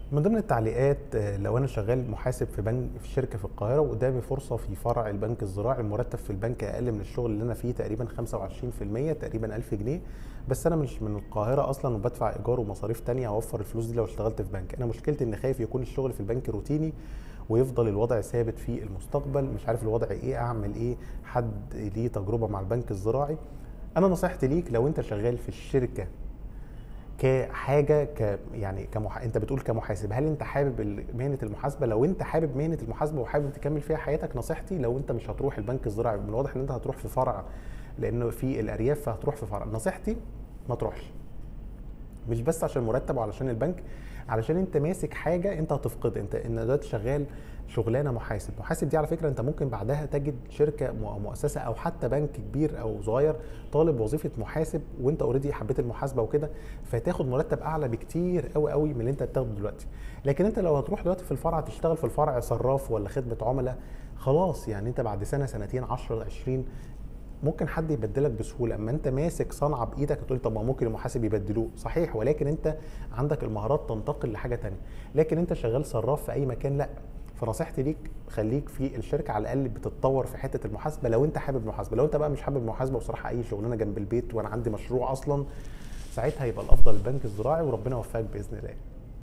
من ضمن التعليقات آه، لو انا شغال محاسب في بنك في شركه في القاهره وقدامي فرصه في فرع البنك الزراعي المرتب في البنك اقل من الشغل اللي انا فيه تقريبا 25% تقريبا 1000 جنيه بس انا مش من القاهره اصلا وبدفع ايجار ومصاريف تانية اوفر الفلوس دي لو اشتغلت في بنك انا مشكلتي ان خايف يكون الشغل في البنك روتيني ويفضل الوضع ثابت في المستقبل مش عارف الوضع ايه اعمل ايه حد ليه تجربه مع البنك الزراعي انا نصيحتي ليك لو انت شغال في الشركه كحاجه ك يعني كمح... انت بتقول كمحاسب هل انت حابب ال- مهنه المحاسبه لو انت حابب مهنه المحاسبه وحابب تكمل فيها حياتك نصيحتي لو انت مش هتروح البنك الزراعي من الواضح ان انت هتروح في فرع لانه في الارياف فهتروح في فرع نصيحتي ما تروحش مش بس عشان مرتب وعلشان البنك علشان انت ماسك حاجه انت هتفقد انت ان دلوقتي شغال شغلانه محاسب محاسب دي على فكره انت ممكن بعدها تجد شركه مؤ- مؤسسه او حتى بنك كبير او صغير طالب وظيفه محاسب وانت اوريدي حبيت المحاسبه وكده فتاخد مرتب اعلى بكتير قوي قوي من اللي انت بتاخده دلوقتي لكن انت لو هتروح دلوقتي في الفرع تشتغل في الفرع صراف ولا خدمه عملاء خلاص يعني انت بعد سنه سنتين 10 20 ممكن حد يبدلك بسهوله اما انت ماسك صنعه بايدك تقول طب ما ممكن المحاسب يبدلوه صحيح ولكن انت عندك المهارات تنتقل لحاجه تانية لكن انت شغال صراف في اي مكان لا فنصيحتي ليك خليك في الشركه على الاقل بتتطور في حته المحاسبه لو انت حابب المحاسبه لو انت بقى مش حابب المحاسبه وصراحه اي شغلانه جنب البيت وانا عندي مشروع اصلا ساعتها يبقى الافضل البنك الزراعي وربنا يوفقك باذن الله